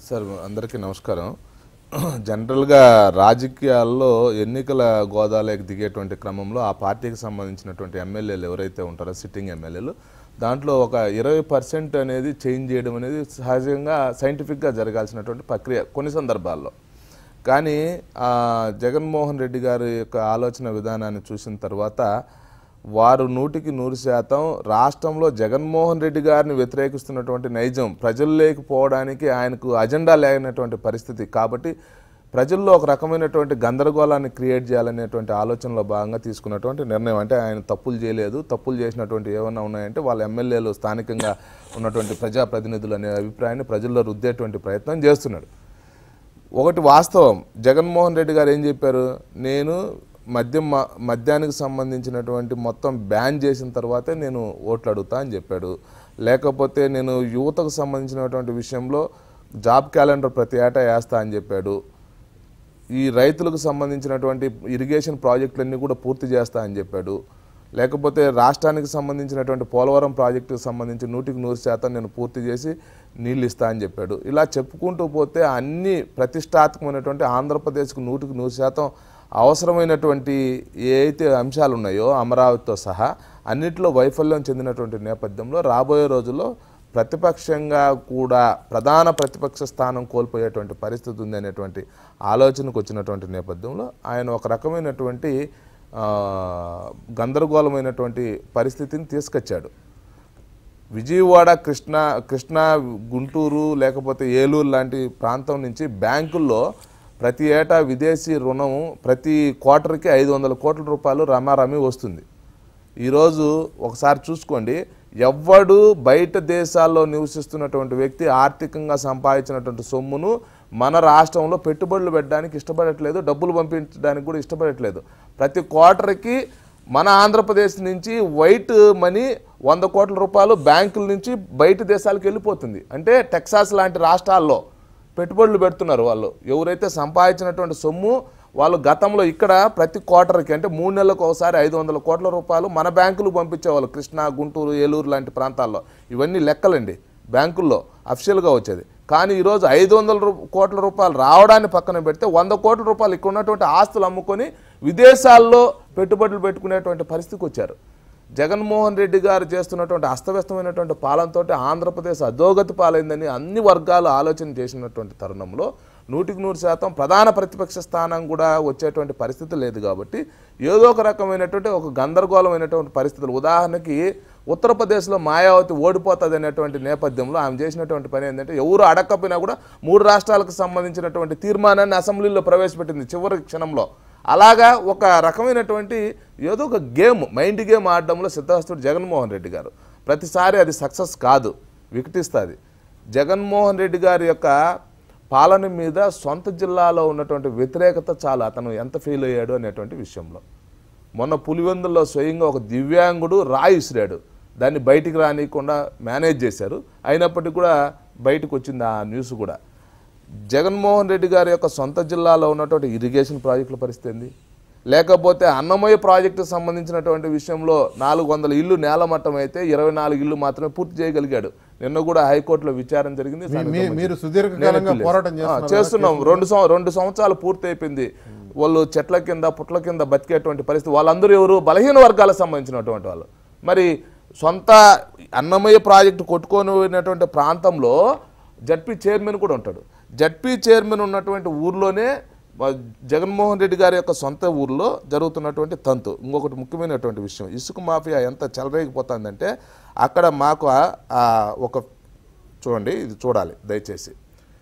Sir అందరికీ నమస్కారం జనరల్గా రాజకీయాల్లో ఎన్నికల గోదాలోకి దిగేటువంటి క్రమంలో ఆ పార్టీకి సంబంధించినటువంటి ఎమ్మెల్యేలు ఎవరైతే ఉంటారో సిట్టింగ్ ఎమ్మెల్యేలు దాంట్లో ఒక ఇరవై పర్సెంట్ అనేది చేంజ్ చేయడం అనేది సహజంగా సైంటిఫిక్గా జరగాల్సినటువంటి ప్రక్రియ కొన్ని సందర్భాల్లో కానీ ఆ, జగన్మోహన్ రెడ్డి గారి యొక్క ఆలోచన విధానాన్ని చూసిన తర్వాత వారు నూటికి నూరు శాతం రాష్ట్రంలో జగన్మోహన్ రెడ్డి గారిని వ్యతిరేకిస్తున్నటువంటి నైజం ప్రజల్లోకి పోవడానికి ఆయనకు అజెండా లేనటువంటి పరిస్థితి కాబట్టి ప్రజల్లో ఒక రకమైనటువంటి గందరగోళాన్ని క్రియేట్ చేయాలనేటువంటి ఆలోచనలో భాగంగా తీసుకున్నటువంటి నిర్ణయం అంటే ఆయన తప్పులు చేయలేదు తప్పులు చేసినటువంటి ఏమన్నా ఉన్నాయంటే వాళ్ళ ఎమ్మెల్యేలు స్థానికంగా ఉన్నటువంటి ప్రజాప్రతినిధులు అనే అభిప్రాయాన్ని ప్రజల్లో రుద్దేటువంటి ప్రయత్నం చేస్తున్నాడు ఒకటి వాస్తవం జగన్మోహన్ రెడ్డి గారు ఏం చెప్పారు నేను మద్యం మ- మద్యానికి సంబంధించినటువంటి మొత్తం బ్యాన్ చేసిన తర్వాతే నేను ఓట్లు అడుగుతా అని చెప్పాడు లేకపోతే నేను యువతకు సంబంధించినటువంటి విషయంలో జాబ్ క్యాలెండర్ ప్రతి ఏటా వేస్తా అని చెప్పాడు ఈ రైతులకు సంబంధించినటువంటి ఇరిగేషన్ ప్రాజెక్టులన్నీ కూడా పూర్తి చేస్తా అని చెప్పాడు లేకపోతే రాష్ట్రానికి సంబంధించినటువంటి పోలవరం ప్రాజెక్టుకు సంబంధించి నూటికి నూరు శాతం నేను పూర్తి చేసి నీళ్ళు ఇస్తా అని చెప్పాడు ఇలా చెప్పుకుంటూ పోతే అన్ని ప్రతిష్టాత్మకమైనటువంటి ఆంధ్రప్రదేశ్కు నూటికి నూరు శాతం అవసరమైనటువంటి ఏ అయితే అంశాలు ఉన్నాయో అమరావతితో సహా అన్నిట్లో వైఫల్యం చెందినటువంటి నేపథ్యంలో రాబోయే రోజుల్లో ప్రతిపక్షంగా కూడా ప్రధాన ప్రతిపక్ష స్థానం కోల్పోయేటువంటి పరిస్థితి ఉంది అనేటువంటి ఆలోచనకు వచ్చినటువంటి నేపథ్యంలో ఆయన ఒక రకమైనటువంటి ఆ, గందరగోళమైనటువంటి పరిస్థితిని తీసుకొచ్చాడు విజయవాడ కృష్ణా కృష్ణా గుంటూరు లేకపోతే ఏలూరు లాంటి ప్రాంతం నుంచి బ్యాంకుల్లో ప్రతి ఏటా విదేశీ రుణం ప్రతి క్వార్టర్కి ఐదు వందల కోట్ల రూపాయలు రమారమి వస్తుంది ఈరోజు ఒకసారి చూసుకోండి ఎవ్వడు బయట దేశాల్లో నివసిస్తున్నటువంటి వ్యక్తి ఆర్థికంగా సంపాదించినటువంటి సొమ్మును మన రాష్ట్రంలో పెట్టుబడులు పెట్టడానికి ఇష్టపడట్లేదు డబ్బులు పంపించడానికి కూడా ఇష్టపడట్లేదు ప్రతి క్వార్టర్కి మన ఆంధ్రప్రదేశ్ నుంచి వైట్ మనీ వంద కోట్ల రూపాయలు బ్యాంకుల నుంచి బయట దేశాలకు వెళ్ళిపోతుంది అంటే టెక్సాస్ లాంటి రాష్ట్రాల్లో పెట్టుబడులు పెడుతున్నారు వాళ్ళు ఎవరైతే సంపాదించినటువంటి సొమ్ము వాళ్ళు గతంలో ఇక్కడ ప్రతి క్వార్టర్కి అంటే మూడు నెలలకు ఒకసారి ఐదు వందల కోట్ల రూపాయలు మన బ్యాంకులు పంపించేవాళ్ళు కృష్ణా గుంటూరు ఏలూరు లాంటి ప్రాంతాల్లో ఇవన్నీ లెక్కలండి బ్యాంకుల్లో అఫిషియల్గా వచ్చేది కానీ ఈరోజు ఐదు వందల రూ కోట్ల రూపాయలు రావడాన్ని పక్కన పెడితే వంద కోట్ల రూపాయలు ఇక్కడ ఉన్నటువంటి ఆస్తులు అమ్ముకొని విదేశాల్లో పెట్టుబడులు పెట్టుకునేటువంటి పరిస్థితికి వచ్చారు జగన్మోహన్ రెడ్డి గారు చేస్తున్నటువంటి అస్తవ్యస్తమైనటువంటి పాలనతో ఆంధ్రప్రదేశ్ అధోగతి పాలైందని అన్ని వర్గాలు ఆలోచన చేసినటువంటి తరుణంలో నూటికి నూరు శాతం ప్రధాన ప్రతిపక్ష స్థానం కూడా వచ్చేటువంటి పరిస్థితి లేదు కాబట్టి ఏదో ఒక రకమైనటువంటి ఒక గందరగోళమైనటువంటి పరిస్థితులు ఉదాహరణకి ఉత్తరప్రదేశ్లో మాయావతి ఓడిపోతుంది అనేటువంటి నేపథ్యంలో ఆమె చేసినటువంటి పని ఏంటంటే ఎవరు అడగకపోయినా కూడా మూడు రాష్ట్రాలకు సంబంధించినటువంటి తీర్మానాన్ని అసెంబ్లీలో ప్రవేశపెట్టింది చివరి క్షణంలో అలాగా ఒక రకమైనటువంటి ఏదో ఒక గేమ్ మైండ్ గేమ్ ఆడడంలో సిద్ధహస్తుడు జగన్మోహన్ రెడ్డి గారు ప్రతిసారి అది సక్సెస్ కాదు వికటిస్తుంది జగన్మోహన్ రెడ్డి గారి యొక్క పాలన మీద సొంత జిల్లాలో ఉన్నటువంటి వ్యతిరేకత చాలా అతను ఎంత ఫెయిల్ అయ్యాడు అనేటువంటి విషయంలో మొన్న పులివెందుల్లో స్వయంగా ఒక దివ్యాంగుడు రాయి విసిరాడు దాన్ని బయటికి రానియకుండా మేనేజ్ చేశారు అయినప్పటికీ కూడా బయటకు వచ్చింది ఆ న్యూస్ కూడా జగన్మోహన్ రెడ్డి గారి యొక్క సొంత జిల్లాలో ఉన్నటువంటి ఇరిగేషన్ ప్రాజెక్టుల పరిస్థితి ఏంది లేకపోతే అన్నమయ్య ప్రాజెక్టుకు సంబంధించినటువంటి విషయంలో నాలుగు వందల ఇల్లు నేలమట్టం అయితే ఇరవై నాలుగు ఇల్లు మాత్రమే పూర్తి చేయగలిగాడు నిన్న కూడా హైకోర్టులో విచారణ జరిగింది మీ- దానికి మీ- సంబంధించి. మీరు సుదీర్ఘకాలంగా నేను పోరాటం ఆ, చేస్తున్నారు చేస్తున్నాం రెండు సం- రెండు సంవత్సరాలు పూర్తి అయిపోయింది వాళ్ళు చెట్ల కింద పుట్ల కింద బతికేటువంటి పరిస్థితి వాళ్ళందరూ ఎవరు బలహీన వర్గాలకు సంబంధించినటువంటి వాళ్ళు మరి సొంత అన్నమయ్య ప్రాజెక్టు కొట్టుకొని పోయినటువంటి ప్రాంతంలో జడ్పీ చైర్మన్ కూడా ఉంటాడు జడ్పీ చైర్మన్ ఉన్నటువంటి ఊర్లోనే మ- జగన్మోహన్ రెడ్డి గారి యొక్క సొంత ఊర్లో జరుగుతున్నటువంటి తంతు ఇంకొకటి ముఖ్యమైనటువంటి విషయం ఇసుక మాఫియా ఎంత చెలరేగిపోతుందంటే అక్కడ మాకు ఆ- ఆ ఒక చూడండి ఇది చూడాలి దయచేసి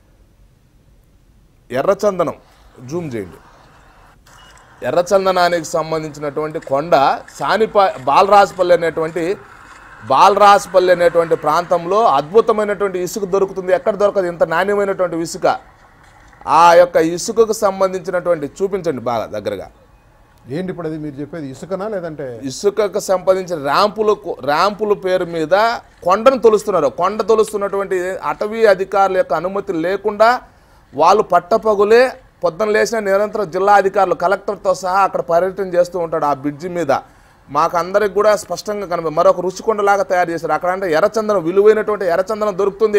ఎర్రచందనం జూమ్ చేయండి ఎర్రచందనానికి సంబంధించినటువంటి కొండ సానిపా బాలరాజపల్లి అనేటువంటి బాలరాజపల్లి అనేటువంటి ప్రాంతంలో అద్భుతమైనటువంటి ఇసుక దొరుకుతుంది ఎక్కడ దొరకదు ఇంత నాణ్యమైనటువంటి ఇసుక ఆ యొక్క ఇసుకకు సంబంధించినటువంటి చూపించండి బాగా దగ్గరగా ఏంటి ఇప్పుడు అది మీరు చెప్పేది ఇసుకనా లేదంటే ఇసుకకు సంబంధించిన ర్యాంపులు ర్యాంపుల పేరు మీద కొండను తొలుస్తున్నారు కొండ తొలుస్తున్నటువంటి అటవీ అధికారుల యొక్క అనుమతి లేకుండా వాళ్ళు పట్టపగులే పొద్దున లేచిన నిరంతరం జిల్లా అధికారులు కలెక్టర్తో సహా అక్కడ పర్యటన చేస్తూ ఉంటాడు ఆ బ్రిడ్జి మీద మాకందరికి కూడా స్పష్టంగా కనిపి మరొక రుచికొండలాగా తయారు చేశారు అక్కడ అంటే ఎర్రచందనం విలువైనటువంటి ఎర్రచందనం దొరుకుతుంది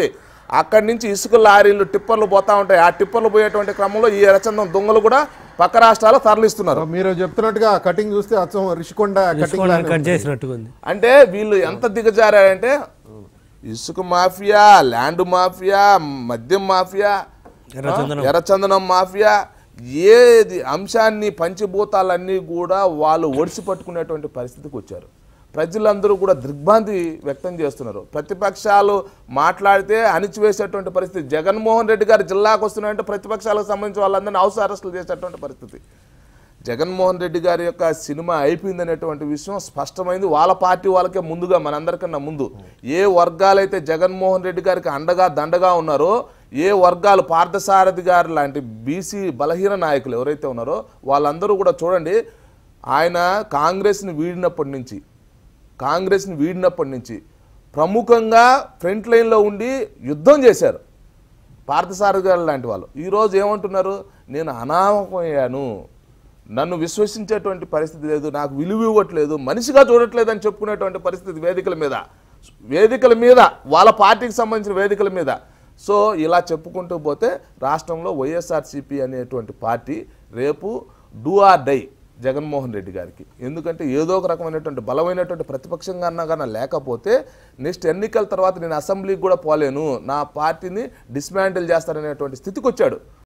అక్కడి నుంచి ఇసుక లారీలు టిప్పర్లు పోతా ఉంటాయి ఆ టిప్పర్లు పోయేటువంటి క్రమంలో ఈ ఎర్రచందనం దొంగలు కూడా పక్క రాష్ట్రాలు తరలిస్తున్నారు మీరు చెప్తున్నట్టుగా కటింగ్ చూస్తే అచ్చం రిషికొండ కటింగ్ తీసుకోవడానికి కట్ చేసినట్టుగా ఉంది అంటే వీళ్ళు ఎంత దిగజారంటే ఇసుక మాఫియా ల్యాండ్ మాఫియా మద్యం మాఫియా ఎర్రచందనం. ఎర్రచందనం మాఫియా ఏది అంశాన్ని పంచభూతాలన్నీ కూడా వాళ్ళు ఒడిసి పట్టుకునేటువంటి పరిస్థితికి వచ్చారు ప్రజలందరూ కూడా దిగ్భ్రాంతి వ్యక్తం చేస్తున్నారు ప్రతిపక్షాలు మాట్లాడితే అణిచివేసేటువంటి పరిస్థితి జగన్మోహన్ రెడ్డి గారు జిల్లాకు వస్తున్నారంటే ప్రతిపక్షాలకు సంబంధించి వాళ్ళందరినీ హౌస్ అరెస్టులు చేసేటువంటి పరిస్థితి జగన్మోహన్ రెడ్డి గారి యొక్క సినిమా అయిపోయిందనేటువంటి విషయం స్పష్టమైంది వాళ్ళ పార్టీ వాళ్ళకే ముందుగా మనందరికన్నా ముందు ఏ వర్గాలైతే జగన్మోహన్ రెడ్డి గారికి అండగా దండగా ఉన్నారో ఏ వర్గాలు పార్థసారథి గారు లాంటి బీసీ బలహీన నాయకులు ఎవరైతే ఉన్నారో వాళ్ళందరూ కూడా చూడండి ఆయన కాంగ్రెస్ని వీడినప్పటి నుంచి కాంగ్రెస్ని వీడినప్పటి నుంచి ప్రముఖంగా ఫ్రంట్ లైన్లో ఉండి యుద్ధం చేశారు పార్థసారథి గారు లాంటి వాళ్ళు ఈరోజు ఏమంటున్నారు నేను అనామకమయ్యాను నన్ను విశ్వసించేటువంటి పరిస్థితి లేదు నాకు విలువ ఇవ్వట్లేదు మనిషిగా చూడట్లేదు అని చెప్పుకునేటువంటి పరిస్థితి వేదికల మీద వేదికల మీద వాళ్ళ పార్టీకి సంబంధించిన వేదికల మీద సో ఇలా చెప్పుకుంటూ పోతే రాష్ట్రంలో వైఎస్ఆర్సీపీ అనేటువంటి పార్టీ రేపు do or die Jaganmohan Reddy గారికి ఎందుకంటే ఏదో ఒక రకమైనటువంటి బలమైనటువంటి ప్రతిపక్షంగా అన్నా కానీ లేకపోతే నెక్స్ట్ ఎన్నికల తర్వాత నేను అసెంబ్లీకి కూడా పోలేను నా పార్టీని డిస్మాంటిల్ చేస్తారనేటువంటి స్థితికి వచ్చాడు